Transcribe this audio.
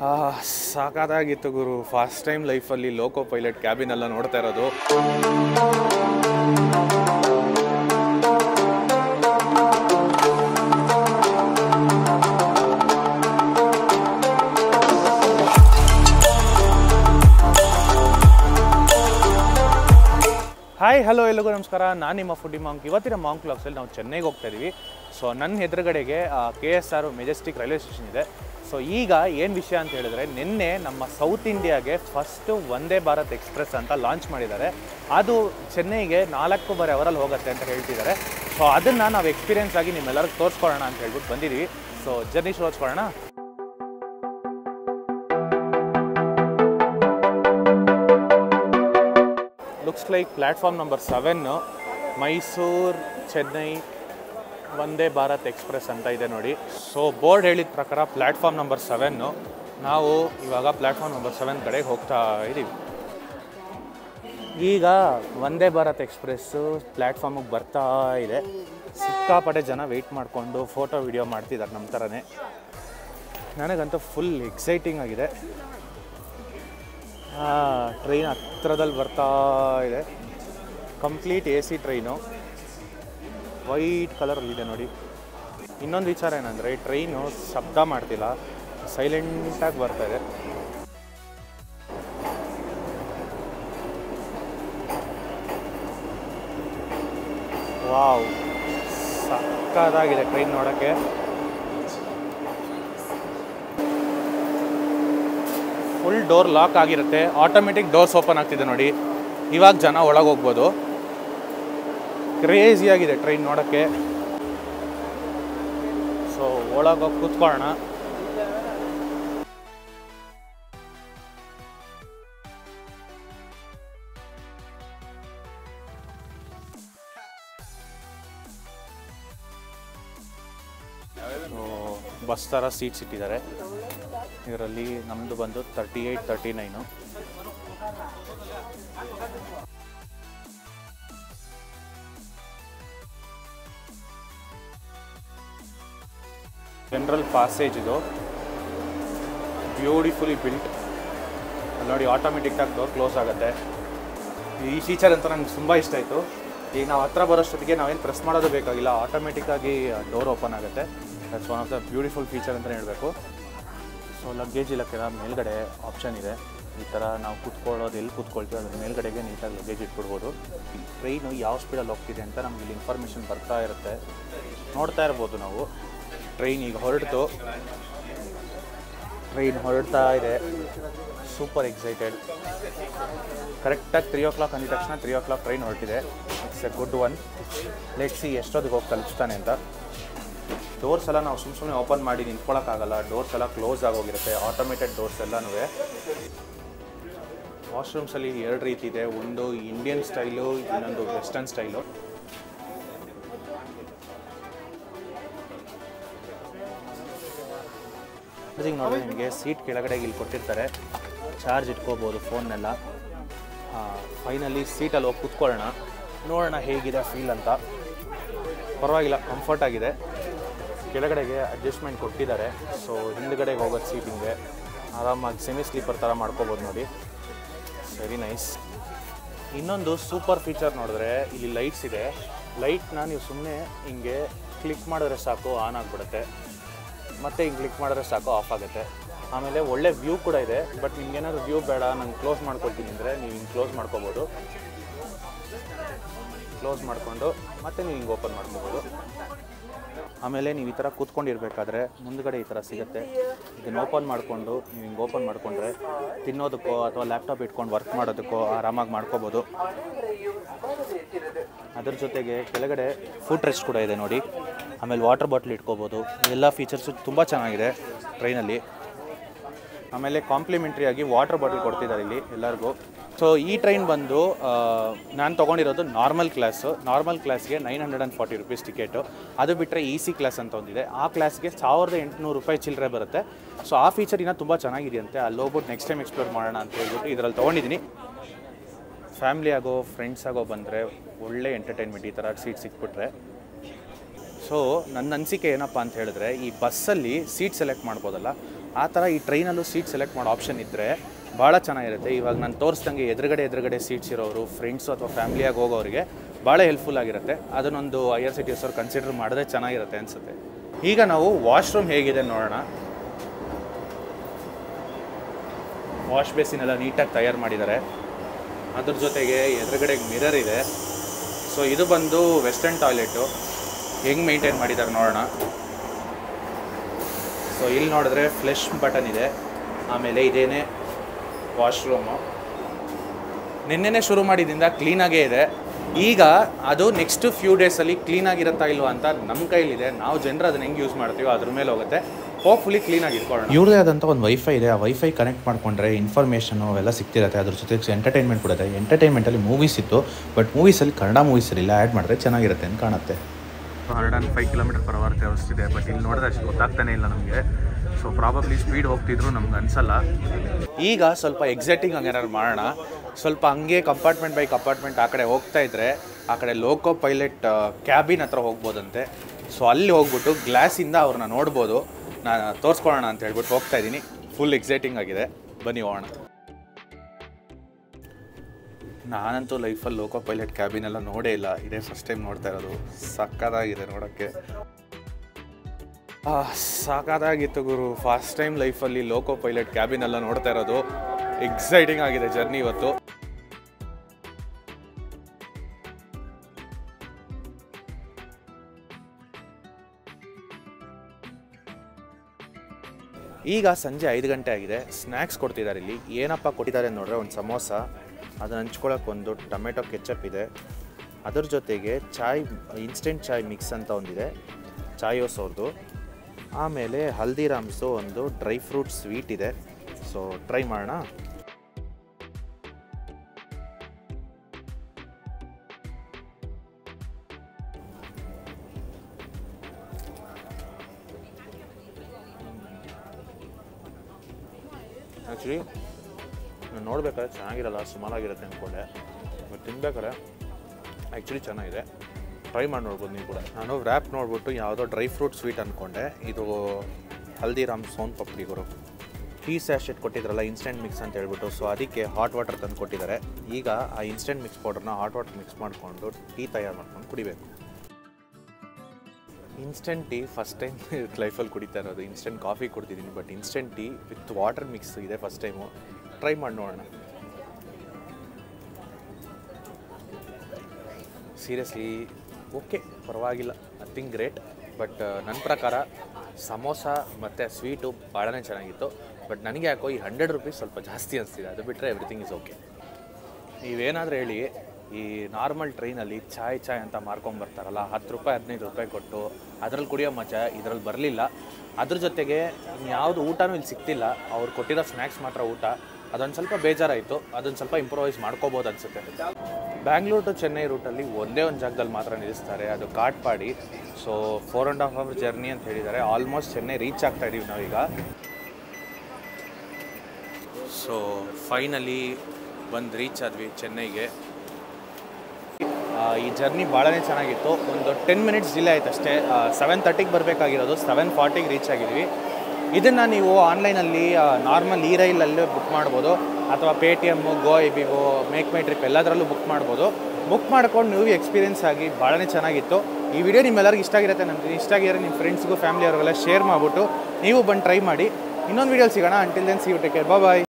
ಸಾಕಾಗಿತ್ತು ಗುರು first time ಲೈಫಲ್ಲಿ ಲೋಕೋ pilot cabin ಎಲ್ಲ ನೋಡ್ತಾ ಇರೋದು ಹಾಯ್ ಹಲೋ ಎಲ್ಲಿಗೂ ನಮಸ್ಕಾರ ನಾನು ನಿಮ್ಮ ಫುಡಿ ಮಾಂಕ್ ಇವತ್ತಿನ ಮಾಂಕ್ ಕ್ಲಾಕ್ಸಲ್ಲಿ ನಾವು ಚೆನ್ನೈಗೆ ಹೋಗ್ತಾ ಇದ್ದೀವಿ ಸೊ ನನ್ನ ಎದುರುಗಡೆಗೆ K S R Majestic railway station ಇದೆ ಸೊ ಈಗ ಏನು ವಿಷಯ ಅಂತ ಹೇಳಿದ್ರೆ ನಿನ್ನೆ ನಮ್ಮ ಸೌತ್ ಇಂಡಿಯಾಗೆ ಫಸ್ಟು ವಂದೇ ಭಾರತ್ ಎಕ್ಸ್ಪ್ರೆಸ್ ಅಂತ ಲಾಂಚ್ ಮಾಡಿದ್ದಾರೆ ಅದು ಚೆನ್ನೈಗೆ ನಾಲ್ಕೂವರೆ ಅವರಲ್ಲಿ ಹೋಗುತ್ತೆ ಅಂತ ಹೇಳ್ತಿದ್ದಾರೆ ಸೊ ಅದನ್ನು ನಾವು ಎಕ್ಸ್ಪೀರಿಯನ್ಸ್ ಆಗಿ ನಿಮ್ಮೆಲ್ಲರಿಗೂ ತೋರಿಸ್ಕೊಳ್ಳೋಣ ಅಂತ ಹೇಳ್ಬಿಟ್ಟು ಬಂದಿದ್ದೀವಿ ಸೊ ಜರ್ನಿ ಶುರು ಹಚ್ಕೊಳ್ಳೋಣ looks like platform number seven Mysuru Chennai Vande Bharat express ಅಂತ ಇದೆ ನೋಡಿ ಸೊ ಬೋರ್ಡ್ ಹೇಳಿದ ಪ್ರಕಾರ ಪ್ಲ್ಯಾಟ್ಫಾರ್ಮ್ ನಂಬರ್ ಸೆವೆನ್ನು ನಾವು ಇವಾಗ ಪ್ಲ್ಯಾಟ್ಫಾರ್ಮ್ ನಂಬರ್ ಸೆವೆನ್ ಕಡೆಗೆ ಹೋಗ್ತಾ ಇದ್ದೀವಿ ಈಗ ವಂದೇ ಭಾರತ್ ಎಕ್ಸ್ಪ್ರೆಸ್ಸು ಪ್ಲ್ಯಾಟ್ಫಾರ್ಮಿಗೆ ಬರ್ತಾ ಇದೆ ಸಿಕ್ಕಾಪಟ್ಟೆ ಜನ ವೆಯ್ಟ್ ಮಾಡಿಕೊಂಡು ಫೋಟೋ ವಿಡಿಯೋ ಮಾಡ್ತಿದ್ದಾರೆ ನಮ್ಮ ಥರನೇ ನನಗಂತೂ ಫುಲ್ ಎಕ್ಸೈಟಿಂಗ್ ಆಗಿದೆ ಟ್ರೈನ್ ಹತ್ರದಲ್ಲಿ ಬರ್ತಾ ಇದೆ complete A C train white ಕಲರಲ್ಲಿದೆ ನೋಡಿ ಇನ್ನೊಂದು ವಿಚಾರ ಏನಂದರೆ ಟ್ರೈನು ಶಬ್ದ ಮಾಡ್ತಿಲ್ಲ ಸೈಲೆಂಟಾಗಿ ಬರ್ತಾ ಇದೆ ವಾವ್ ಸಕ್ಕದಾಗಿದೆ ಟ್ರೈನ್ ನೋಡೋಕ್ಕೆ ಫುಲ್ ಡೋರ್ ಲಾಕ್ ಆಗಿರುತ್ತೆ ಆಟೋಮೆಟಿಕ್ ಡೋರ್ಸ್ ಓಪನ್ ಆಗ್ತಿದೆ ನೋಡಿ ಇವಾಗ ಜನ ಒಳಗೆ ಹೋಗ್ಬೋದು ಕ್ರೇಜಿಯಾಗಿದೆ ಟ್ರೈನ್ ನೋಡೋಕ್ಕೆ ಸೊ ಒಳಗೆ ಹೋಗಿ ಕೂತ್ಕೊಳ್ಳೋಣ ಬಸ್ ಥರ ಸೀಟ್ಸ್ ಇಟ್ಟಿದ್ದಾರೆ ಇದರಲ್ಲಿ ನಮ್ಮದು ಬಂದು thirty eight thirty nine general passage ಇದು ಬ್ಯೂಟಿಫುಲಿ ಬಿಲ್ಟ್ ಅಲ್ಲಿ ನೋಡಿ ಆಟೋಮೆಟಿಕ್ಕಾಗಿ ಡೋರ್ ಕ್ಲೋಸ್ ಆಗುತ್ತೆ ಈ ಫೀಚರ್ ಅಂತ ನಂಗೆ ತುಂಬ ಇಷ್ಟ ಆಯಿತು ಈಗ ನಾವು ಹತ್ರ ಬರೋಷ್ಟೊತ್ತಿಗೆ ನಾವೇನು ಪ್ರೆಸ್ ಮಾಡೋದು ಬೇಕಾಗಿಲ್ಲ ಆಟೋಮೆಟಿಕ್ಕಾಗಿ ಡೋರ್ ಓಪನ್ ಆಗುತ್ತೆ that's one of the beautiful feature ಅಂತಲೇ ಹೇಳಬೇಕು ಸೊ ಲಗೇಜ್ ಇಲ್ಲಕ್ಕೆಲ್ಲ ಮೇಲ್ಗಡೆ ಆಪ್ಷನ್ ಇದೆ ಈ ಥರ ನಾವು ಕೂತ್ಕೊಳ್ಳೋದು ಎಲ್ಲಿ ಕೂತ್ಕೊಳ್ತೀವಿ ಅದ್ರ ಮೇಲ್ಗಡೆಗೆ ನೀಟಾಗಿ ಲಗೇಜ್ ಇಟ್ಬಿಡ್ಬೋದು ಈ ಟ್ರೈನು ಯಾವ ಸ್ಪೀಡಲ್ಲಿ ಹೋಗ್ತಿದೆ ಅಂತ ನಮ್ಗೆ ಇಲ್ಲಿ ಇನ್ಫಾರ್ಮೇಷನ್ ಬರ್ತಾ ಇರುತ್ತೆ ನೋಡ್ತಾ ಇರ್ಬೋದು ನಾವು ಟ್ರೈನ್ ಈಗ ಹೊರಡ್ತು ಟ್ರೈನ್ ಹೊರಡ್ತಾ ಇದೆ ಸೂಪರ್ ಎಕ್ಸೈಟೆಡ್ ಕರೆಕ್ಟಾಗಿ ತ್ರೀ ಓ ಕ್ಲಾಕ್ ಅಂದಿದ ತಕ್ಷಣ ತ್ರೀ ಓ ಕ್ಲಾಕ್ ಟ್ರೈನ್ ಹೊರಟಿದೆ it's a good one let see ಎಷ್ಟೊತ್ತಿಗೆ ಹೋಗಿ ತಲುಪಿಸ್ತಾನೆ ಅಂತ ಡೋರ್ಸ್ ಎಲ್ಲ ನಾವು ಸುಮ್ಮ ಸುಮ್ಮನೆ ಓಪನ್ ಮಾಡಿ ನಿಂತ್ಕೊಳ್ಳೋಕ್ಕಾಗಲ್ಲ ಡೋರ್ಸ್ ಎಲ್ಲ ಕ್ಲೋಸ್ ಆಗೋಗಿರುತ್ತೆ ಆಟೋಮೇಟೆಡ್ ಡೋರ್ಸ್ ಎಲ್ಲನೂ ವಾಶ್ರೂಮ್ಸಲ್ಲಿ ಎರಡು ರೀತಿ ಇದೆ ಒಂದು ಇಂಡಿಯನ್ ಸ್ಟೈಲು ಇನ್ನೊಂದು ವೆಸ್ಟರ್ನ್ ಸ್ಟೈಲು ಈಗ ನೋಡಿ ನಿಮಗೆ ಸೀಟ್ ಕೆಳಗಡೆ ಇಲ್ಲಿ ಕೊಟ್ಟಿರ್ತಾರೆ ಚಾರ್ಜ್ ಇಟ್ಕೋಬೋದು ಫೋನ್ನೆಲ್ಲ ಫೈನಲಿ ಸೀಟಲ್ಲಿ ಹೋಗಿ ಕೂತ್ಕೊಳ್ಳೋಣ ನೋಡೋಣ ಹೇಗಿದೆ ಫೀಲ್ ಅಂತ ಪರವಾಗಿಲ್ಲ ಕಂಫರ್ಟ್ ಆಗಿದೆ ಕೆಳಗಡೆಗೆ ಅಡ್ಜಸ್ಟ್ಮೆಂಟ್ ಕೊಟ್ಟಿದ್ದಾರೆ ಸೊ ಹಿಂದ್ಗಡೆಗೆ ಹೋಗೋದು ಸೀಟಿಂಗ್ಗೆ ಆರಾಮಾಗಿ ಸೆಮಿ ಸ್ಲೀಪರ್ ಥರ ಮಾಡ್ಕೋಬೋದು ನೋಡಿ ವೆರಿ ನೈಸ್ ಇನ್ನೊಂದು ಸೂಪರ್ ಫೀಚರ್ ನೋಡಿದ್ರೆ ಇಲ್ಲಿ ಲೈಟ್ಸ್ ಇದೆ ಲೈಟ್ನ ನೀವು ಸುಮ್ಮನೆ ಹಿಂಗೆ ಕ್ಲಿಕ್ ಮಾಡಿದ್ರೆ ಸಾಕು ಆನ್ ಆಗಿಬಿಡುತ್ತೆ ಮತ್ತೆ ಹಿಂಗೆ ಕ್ಲಿಕ್ ಮಾಡಿದ್ರೆ ಸಾಕು ಆಫ್ ಆಗುತ್ತೆ ಆಮೇಲೆ ಒಳ್ಳೆ ವ್ಯೂ ಕೂಡ ಇದೆ ಬಟ್ ನಿಮ್ಗೆ ಏನಾದರೂ ವ್ಯೂ ಬೇಡ ನಾನು ಕ್ಲೋಸ್ ಮಾಡ್ಕೊಳ್ತೀನಿ ಅಂದರೆ ನೀವು ಹಿಂಗೆ ಕ್ಲೋಸ್ ಮಾಡ್ಕೋಬೋದು ಕ್ಲೋಸ್ ಮಾಡಿಕೊಂಡು ಮತ್ತೆ ನೀವು ಹಿಂಗೆ ಓಪನ್ ಮಾಡ್ಕೋಬೋದು ಆಮೇಲೆ ನೀವು ಈ ಥರ ಕೂತ್ಕೊಂಡಿರ್ಬೇಕಾದ್ರೆ ಮುಂದ್ಗಡೆ ಈ ಥರ ಸಿಗುತ್ತೆ ಇದನ್ನು ಓಪನ್ ಮಾಡಿಕೊಂಡು ನೀವು ಹಿಂಗೆ ಓಪನ್ ಮಾಡಿಕೊಂಡ್ರೆ ತಿನ್ನೋದಕ್ಕೋ ಅಥವಾ ಲ್ಯಾಪ್ಟಾಪ್ ಇಟ್ಕೊಂಡು ವರ್ಕ್ ಮಾಡೋದಕ್ಕೋ ಆರಾಮಾಗಿ ಮಾಡ್ಕೋಬೋದು ಅದ್ರ ಜೊತೆಗೆ ಕೆಳಗಡೆ ಫುಡ್ ರೆಸ್ಟ್ ಕೂಡ ಇದೆ ನೋಡಿ ಆಮೇಲೆ ವಾಟರ್ ಬಾಟ್ಲ್ ಇಟ್ಕೋಬೋದು ಎಲ್ಲ ಫೀಚರ್ಸು ತುಂಬ ಚೆನ್ನಾಗಿದೆ ಟ್ರೈನಲ್ಲಿ ಆಮೇಲೆ ಕಾಂಪ್ಲಿಮೆಂಟ್ರಿ ಆಗಿ ವಾಟರ್ ಬಾಟಲ್ ಕೊಡ್ತಿದ್ದಾರೆ ಇಲ್ಲಿ ಎಲ್ಲರಿಗೂ ಸೊ ಈ ಟ್ರೈನ್ ಬಂದು ನಾನು ತೊಗೊಂಡಿರೋದು ನಾರ್ಮಲ್ ಕ್ಲಾಸು ನಾರ್ಮಲ್ ಕ್ಲಾಸ್ಗೆ nine hundred and forty rupees ticket ಅದು ಬಿಟ್ಟರೆ ಇ ಸಿ ಕ್ಲಾಸ್ ಅಂತ ಒಂದಿದೆ ಆ ಕ್ಲಾಸ್ಗೆ ಸಾವಿರದ ಎಂಟುನೂರು ರೂಪಾಯಿ ಚಿಲ್ಲರೆ ಬರುತ್ತೆ ಸೊ ಆ ಫೀಚರ್ ಇನ್ನೂ ತುಂಬ ಚೆನ್ನಾಗಿದೆಯಂತೆ ಅಲ್ಲಿ ಹೋಗ್ಬಿಟ್ಟು ನೆಕ್ಸ್ಟ್ ಟೈಮ್ ಎಕ್ಸ್ಪ್ಲೋರ್ ಮಾಡೋಣ ಅಂತ ಹೇಳ್ಬಿಟ್ಟು ಇದರಲ್ಲಿ ತೊಗೊಂಡಿದ್ದೀನಿ ಫ್ಯಾಮ್ಲಿ ಆಗೋ ಫ್ರೆಂಡ್ಸ್ ಆಗೋ ಬಂದರೆ ಒಳ್ಳೆ ಎಂಟರ್ಟೈನ್ಮೆಂಟ್ ಈ ಥರ ಸೀಟ್ ಸಿಕ್ಬಿಟ್ರೆ ಸೊ ನನ್ನ ಅನಿಸಿಕೆ ಏನಪ್ಪ ಅಂತ ಹೇಳಿದ್ರೆ ಈ ಬಸ್ಸಲ್ಲಿ ಸೀಟ್ ಸೆಲೆಕ್ಟ್ ಮಾಡ್ಬೋದಲ್ಲ ಆ ಥರ ಈ ಟ್ರೈನಲ್ಲೂ ಸೀಟ್ ಸೆಲೆಕ್ಟ್ ಮಾಡೋ ಆಪ್ಷನ್ ಇದ್ದರೆ ಭಾಳ ಚೆನ್ನಾಗಿರುತ್ತೆ ಇವಾಗ ನಾನು ತೋರಿಸ್ದಂಗೆ ಎದುರುಗಡೆ ಎದುರುಗಡೆ ಸೀಟ್ಸ್ ಇರೋರು ಫ್ರೆಂಡ್ಸು ಅಥವಾ ಫ್ಯಾಮಿಲಿಯಾಗಿ ಹೋಗೋರಿಗೆ ಭಾಳ ಹೆಲ್ಪ್ಫುಲ್ ಆಗಿರುತ್ತೆ ಅದನ್ನೊಂದು I R C T S ಅವ್ರು ಕನ್ಸಿಡರ್ ಮಾಡಿದ್ರೆ ಚೆನ್ನಾಗಿರುತ್ತೆ ಅನಿಸುತ್ತೆ ಈಗ ನಾವು ವಾಶ್ರೂಮ್ ಹೇಗಿದೆ ನೋಡೋಣ ವಾಶ್ ಬೇಸಿನ್ ಎಲ್ಲ ನೀಟಾಗಿ ತಯಾರು ಮಾಡಿದ್ದಾರೆ ಅದ್ರ ಜೊತೆಗೆ ಎದುರುಗಡೆ ಮಿರರ್ ಇದೆ ಸೊ ಇದು ಬಂದು ವೆಸ್ಟರ್ನ್ ಟಾಯ್ಲೆಟು ಹೆಂಗೆ ಮೇಂಟೈನ್ ಮಾಡಿದ್ದಾರೆ ನೋಡೋಣ ಸೊ ಇಲ್ಲಿ ನೋಡಿದ್ರೆ ಫ್ಲೆಶ್ ಬಟನ್ ಇದೆ ಆಮೇಲೆ ಇದೇನೆ ವಾಶ್ರೂಮು ನಿನ್ನೆನೆ ಶುರು ಮಾಡಿದ್ರಿಂದ ಕ್ಲೀನಾಗೇ ಇದೆ ಈಗ ಅದು ನೆಕ್ಸ್ಟ್ ಫ್ಯೂ ಡೇಸಲ್ಲಿ ಕ್ಲೀನಾಗಿರುತ್ತಾ ಇಲ್ವಾ ಅಂತ ನಮ್ಮ ಕೈಲಿದೆ ನಾವು ಜನರು ಅದನ್ನ ಹೆಂಗೆ ಯೂಸ್ ಮಾಡ್ತೀವೋ ಅದ್ರ ಮೇಲೆ ಹೋಗುತ್ತೆ ಹೋಪ್ಫುಲಿ ಕ್ಲೀನಾಗಿ ಇಟ್ಕೊಳ್ಳೋಣ ಇವ್ರದೇ ಆದಂಥ ಒಂದು ವೈಫೈ ಇದೆ ಆ ವೈಫೈ ಕನೆಕ್ಟ್ ಮಾಡ್ಕೊಂಡ್ರೆ ಇನ್ಫಾರ್ಮೇಷನು ಅವೆಲ್ಲ ಸಿಗ್ತಿರುತ್ತೆ ಅದ್ರ ಜೊತೆಗೆ ಎಂಟರ್ಟೈನ್ಮೆಂಟ್ ಕೂಡ ಇದೆ ಎಂಟರ್ಟೈನ್ಮೆಂಟಲ್ಲಿ ಮೂವೀಸ್ ಇತ್ತು ಬಟ್ ಮೂವೀಸಲ್ಲಿ ಕನ್ನಡ ಮೂವೀಸ್ ಇರಲಿಲ್ಲ ಆ್ಯಡ್ ಮಾಡಿದ್ರೆ ಚೆನ್ನಾಗಿರುತ್ತೆ ಅಂತ ಕಾಣುತ್ತೆ hundred and five kilometre per hour ತೋರಿಸ್ತಿದೆ ಬಟ್ ಇಲ್ಲಿ ನೋಡಿದ್ರೆ ಅಷ್ಟು ಗೊತ್ತಾಗ್ತಾನೆ ಇಲ್ಲ ನಮಗೆ ಸೊ ಪ್ರಾಬಬ್ಲಿ ಸ್ಪೀಡ್ ಹೋಗ್ತಿದ್ರು ನಮ್ಗೆ ಅನ್ಸಲ್ಲ ಈಗ ಸ್ವಲ್ಪ ಎಕ್ಸೈಟಿಂಗ್ ಹಂಗೇನಾದ್ರು ಮಾಡೋಣ ಸ್ವಲ್ಪ ಹಂಗೆ ಕಂಪಾರ್ಟ್ಮೆಂಟ್ ಬೈ ಕಂಪಾರ್ಟ್ಮೆಂಟ್ ಆ ಕಡೆ ಹೋಗ್ತಾ ಇದ್ರೆ ಆ ಕಡೆ ಲೋಕೋ ಪೈಲಟ್ ಕ್ಯಾಬಿನ್ ಹತ್ರ ಹೋಗ್ಬೋದಂತೆ ಸೊ ಅಲ್ಲಿ ಹೋಗ್ಬಿಟ್ಟು ಗ್ಲಾಸಿಂದ ಅವ್ರನ್ನ ನೋಡ್ಬೋದು ನಾನು ತೋರಿಸ್ಕೊಳ್ಳೋಣ ಅಂತ ಹೇಳ್ಬಿಟ್ಟು ಹೋಗ್ತಾ ಇದ್ದೀನಿ ಫುಲ್ ಎಕ್ಸೈಟಿಂಗ್ ಆಗಿದೆ ಬನ್ನಿ ಹೋಗೋಣ ನಾನಂತೂ ಲೈಫಲ್ಲಿ ಲೋಕೋ ಪೈಲಟ್ ಕ್ಯಾಬಿನ್ ಎಲ್ಲ ನೋಡೇ ಇಲ್ಲ ಇದೇ ಫಸ್ಟ್ ಟೈಮ್ ನೋಡ್ತಾ ಇರೋದು ಸಕ್ಕತ್ತಾಗಿದೆ ನೋಡೋಕ್ಕೆ ಆ, ಸಾಕಾದಾಗಿತ್ತು ಗುರು ಫಸ್ಟ್ ಟೈಮ್ ಲೈಫಲ್ಲಿ ಲೋಕೋ ಪೈಲಟ್ ಕ್ಯಾಬಿನ್ ಎಲ್ಲ ನೋಡ್ತಾ ಇರೋದು ಎಕ್ಸೈಟಿಂಗ್ ಆಗಿದೆ ಜರ್ನಿ ಇವತ್ತು ಈಗ ಸಂಜೆ ಐದು ಗಂಟೆ ಆಗಿದೆ ಸ್ನ್ಯಾಕ್ಸ್ ಕೊಡ್ತಿದ್ದಾರೆ ಇಲ್ಲಿ ಏನಪ್ಪ ಕೊಟ್ಟಿದ್ದಾರೆ ನೋಡ್ರೆ ಒಂದು ಸಮೋಸ ಅದನ್ನ ಹಂಚ್ಕೊಳಕ್ಕೆ ಒಂದು ಟೊಮೆಟೊ ಕೆಚಪ್ ಇದೆ ಅದ್ರ ಜೊತೆಗೆ ಚಾಯ್ ಇನ್ಸ್ಟೆಂಟ್ ಚಾಯ್ ಮಿಕ್ಸ್ ಅಂತ ಒಂದಿದೆ ಚಾಯೋಸ್ ಅವ್ರದ್ದು ಆಮೇಲೆ ಹಲ್ದಿರಾಮ್ಸು ಒಂದು ಡ್ರೈ ಫ್ರೂಟ್ ಸ್ವೀಟ್ ಇದೆ ಸೊ ಟ್ರೈ ಮಾಡೋಣ ಆ್ಯಕ್ಚುಲಿ ನಾನು ನೋಡ್ಬೇಕಾದ್ರೆ ಚೆನ್ನಾಗಿರಲ್ಲ ಸುಮಾರಾಗಿರುತ್ತೆ ಅಂದ್ಕೊಂಡೆ ಬಟ್ ತಿನ್ಬೇಕಾದ್ರೆ ಆ್ಯಕ್ಚುಲಿ ಚೆನ್ನಾಗಿದೆ ಟ್ರೈ ಮಾಡಿ ನೋಡ್ಬೋದು ನೀವು ಕೂಡ ನಾನು ರ್ಯಾಪ್ ನೋಡ್ಬಿಟ್ಟು ಯಾವುದೋ ಡ್ರೈ ಫ್ರೂಟ್ ಸ್ವೀಟ್ ಅಂದ್ಕೊಂಡೆ ಇದು ಹಲ್ದಿರಾಮ್ ಸೋನ್ ಪಪ್ಡಿ ಗುರು ಟೀ ಸ್ಯಾಶೆಟ್ ಕೊಟ್ಟಿದ್ರಲ್ಲ ಇನ್ಸ್ಟೆಂಟ್ ಮಿಕ್ಸ್ ಅಂತ ಹೇಳ್ಬಿಟ್ಟು ಸೊ ಅದಕ್ಕೆ ಹಾಟ್ ವಾಟರ್ ತಂದು ಕೊಟ್ಟಿದ್ದಾರೆ ಈಗ ಆ ಇನ್ಸ್ಟೆಂಟ್ ಮಿಕ್ಸ್ ಪೌಡರ್ನ ಹಾಟ್ ವಾಟರ್ ಮಿಕ್ಸ್ ಮಾಡಿಕೊಂಡು ಟೀ ತಯಾರು ಮಾಡ್ಕೊಂಡು ಕುಡಿಬೇಕು ಇನ್ಸ್ಟೆಂಟ್ ಟೀ ಫಸ್ಟ್ ಟೈಮ್ ಲೈಫಲ್ಲಿ ಕುಡಿತಾ ಇರೋದು ಇನ್ಸ್ಟೆಂಟ್ ಕಾಫಿ ಕುಡ್ತಿದ್ದೀನಿ but instant tea with water mix ಇದೆ ಫಸ್ಟ್ ಟೈಮು ಟ್ರೈ ಮಾಡಿ ನೋಡೋಣ ಸೀರಿಯಸ್ಲಿ ಓಕೆ ಪರವಾಗಿಲ್ಲ ನಥಿಂಗ್ ಗ್ರೇಟ್ ಬಟ್ ನನ್ನ ಪ್ರಕಾರ ಸಮೋಸ ಮತ್ತು ಸ್ವೀಟು ಭಾಳನೇ ಚೆನ್ನಾಗಿತ್ತು ಬಟ್ ನನಗೆ ಯಾಕೋ ಈ ಹಂಡ್ರೆಡ್ ರುಪೀಸ್ ಸ್ವಲ್ಪ ಜಾಸ್ತಿ ಅನಿಸ್ತಿದೆ ಅದು ಬಿಟ್ಟರೆ ಎವ್ರಿಥಿಂಗ್ ಇಸ್ ಓಕೆ ನೀವೇನಾದರೂ ಹೇಳಿ ಈ ನಾರ್ಮಲ್ ಟ್ರೈನಲ್ಲಿ ಚಾಯ್ ಚಾಯ್ ಅಂತ ಮಾರ್ಕೊಂಬರ್ತಾರಲ್ಲ ಹತ್ತು ರೂಪಾಯಿ ಹದಿನೈದು ರೂಪಾಯಿ ಕೊಟ್ಟು ಅದ್ರಲ್ಲಿ ಕುಡಿಯೋ ಮಜಾ ಇದರಲ್ಲಿ ಬರಲಿಲ್ಲ ಅದ್ರ ಜೊತೆಗೆ ಯಾವುದು ಊಟನೂ ಇಲ್ಲಿ ಸಿಗ್ತಿಲ್ಲ ಅವ್ರು ಕೊಟ್ಟಿರೋ ಸ್ನ್ಯಾಕ್ಸ್ ಮಾತ್ರ ಊಟ ಅದೊಂದು ಸ್ವಲ್ಪ ಬೇಜಾರಾಯಿತು ಅದನ್ನು ಸ್ವಲ್ಪ ಇಂಪ್ರೂವೈಸ್ ಮಾಡ್ಕೋಬೋದು ಅನಿಸುತ್ತೆ ಬ್ಯಾಂಗ್ಳೂರ್ ಟು ಚೆನ್ನೈ ರೂಟಲ್ಲಿ ಒಂದೇ ಒಂದು ಜಾಗದಲ್ಲಿ ಮಾತ್ರ ನಿಲ್ಲಿಸ್ತಾರೆ ಅದು Katpadi so four and half hour journey ಅಂತ ಹೇಳಿದ್ದಾರೆ ಆಲ್ಮೋಸ್ಟ್ ಚೆನ್ನೈ ರೀಚ್ ಆಗ್ತಾ ಇದೀವಿ ನಾವೀಗ ಸೊ ಫೈನಲಿ ಬಂದು ರೀಚ್ ಆದ್ವಿ ಚೆನ್ನೈಗೆ ಆ, ಈ ಜರ್ನಿ ಭಾಳನೇ ಚೆನ್ನಾಗಿತ್ತು ಒಂದು ಟೆನ್ ಮಿನಿಟ್ಸ್ ಡಿಲೇ ಆಯ್ತು ಅಷ್ಟೇ ಸೆವೆನ್ ತರ್ಟಿಗೆ ಬರಬೇಕಾಗಿರೋದು ಸೆವೆನ್ ಫಾರ್ಟಿಗೆ ರೀಚ್ ಆಗಿದ್ವಿ ಇದನ್ನು ನೀವು ಆನ್ಲೈನಲ್ಲಿ ನಾರ್ಮಲ್ ಈ ರೈಲಲ್ಲೇ ಬುಕ್ ಮಾಡ್ಬೋದು ಅಥವಾ Paytm Goibibo MakeMyTrip ಎಲ್ಲದರಲ್ಲೂ ಬುಕ್ ಮಾಡ್ಬೋದು ಬುಕ್ ಮಾಡ್ಕೊಂಡು ನೀವು ಎಕ್ಸ್ಪೀರಿಯನ್ಸ್ ಆಗಿ ಭಾಳನೇ ಚೆನ್ನಾಗಿತ್ತು ಈ ವಿಡಿಯೋ ನಿಮ್ಮೆಲ್ಲರಿಗೂ ಇಷ್ಟ ಆಗಿರುತ್ತೆ ನನಗೆ ಇಷ್ಟ ಆಗಿರೋ ನಿಮ್ಮ ಫ್ರೆಂಡ್ಸ್ಗೂ ಫ್ಯಾಮಿಲಿ ಅವ್ರಿಗೆಲ್ಲ ಶೇರ್ ಮಾಡಿಬಿಟ್ಟು ನೀವು ಬಂದು ಟ್ರೈ ಮಾಡಿ ಇನ್ನೊಂದು ವಿಡಿಯೋ ಸಿಗೋಣ until then see you take care bye